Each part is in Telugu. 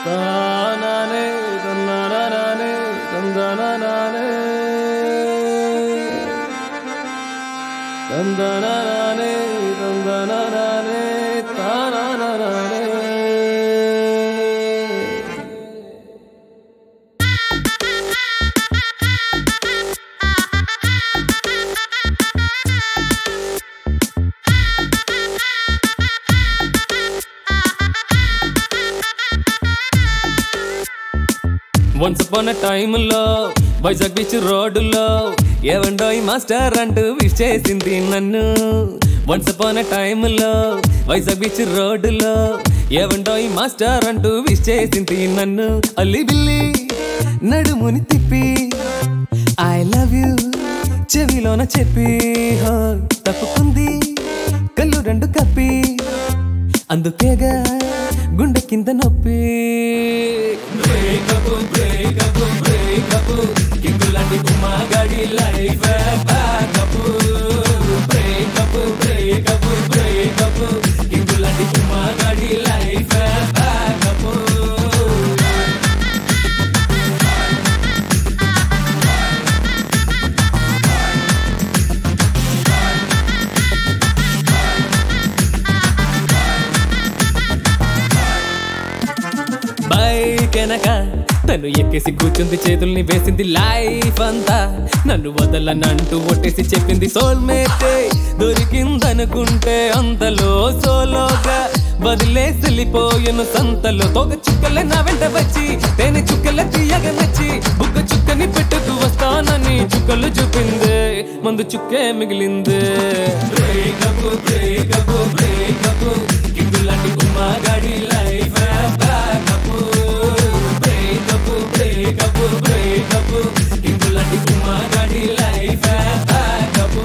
తానానే తన్నానానే తందనానానే తందనానానే తందనానానే తానానానే వన్స్ అపాన్ టైంలో వైజాగ్ బీచ్ రోడ్డులో ఏవండోయ్ మాస్టర్ అంటూ విష్ చేసింది నన్ను వన్స్ అపాన్ టైంలో వైజాగ్ బీచ్ రోడ్డులో ఏవండోయ్ మాస్టర్ అంటూ విష్ చేసింది నన్ను అల్లి బిల్లి నడుముని తిప్పి ఐ లవ్ యూ చెవిలోన చెప్పి హో, తప్పుకుంది కళ్ళు రెండు కప్పి అందుకేగా గుండె కింద నొప్పి బ్రేకప్ బ్రేకప్ బ్రేకప్ కింగులాంటి గుమ్మగాడి life backup breakup breakup breakup కింగులాంటి గుమ్మగాడి లైఫ్ బ్యాకప్ బైక్ వెనక తను ఎక్కేసి కూర్చుంది చేతుల్ని వేసింది లైఫ్ అంతా నన్ను వదలనంటూ ఒట్టేసి చెప్పింది సోల్మేట్ దొరికిందనుకుంటే అంతలో సోలోగా వదిలేసి వెళ్ళిపోయాను సంతలో తోక చుక్కలే నా వెంట వచ్చి తేనె చుక్కలే తీయగా నచ్చి బుగ్గ చుక్కని పెట్టుకు వస్తానని చుక్కలు చూపింది మందు చుక్కే మిగిలింది బ్రేకప్ బ్రేకప్ బ్రేకప్ కింగులాంటి గుమ్మగాడి life backup breakup breakup breakup కింగులాంటి గుమ్మగాడి లైఫ్ బ్యాకప్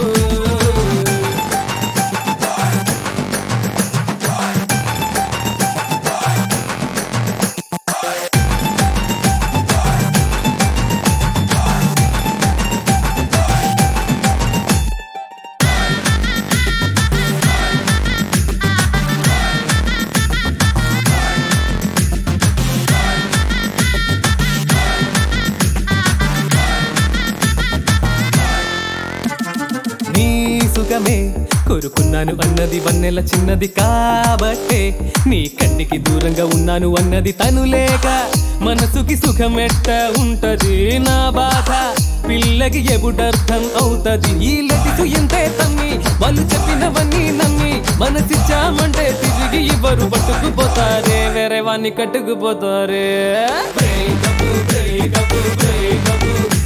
నీ సుఖమే కోరుకున్నాను అన్నది వన్నెల చిన్నది కాబట్టే నీ కన్నికి దూరంగా ఉన్నాను అన్నది తను లేక మనసుకి సుఖమెట్ట ఉంటది నా బాధ పిల్లకి ఎప్పుడర్థం అవుతది ఈ లటిసు ఎంతే తమ్మి వాళ్ళు చెప్పినవన్నీ నమ్మి మనసిచ్చామంటే తిరిగి ఇవ్వరు పట్టుకుపోతారే వేరే వాణ్ణి కట్టుకుపోతారే బ్రేకప్ బ్రేకప్ బ్రేకప్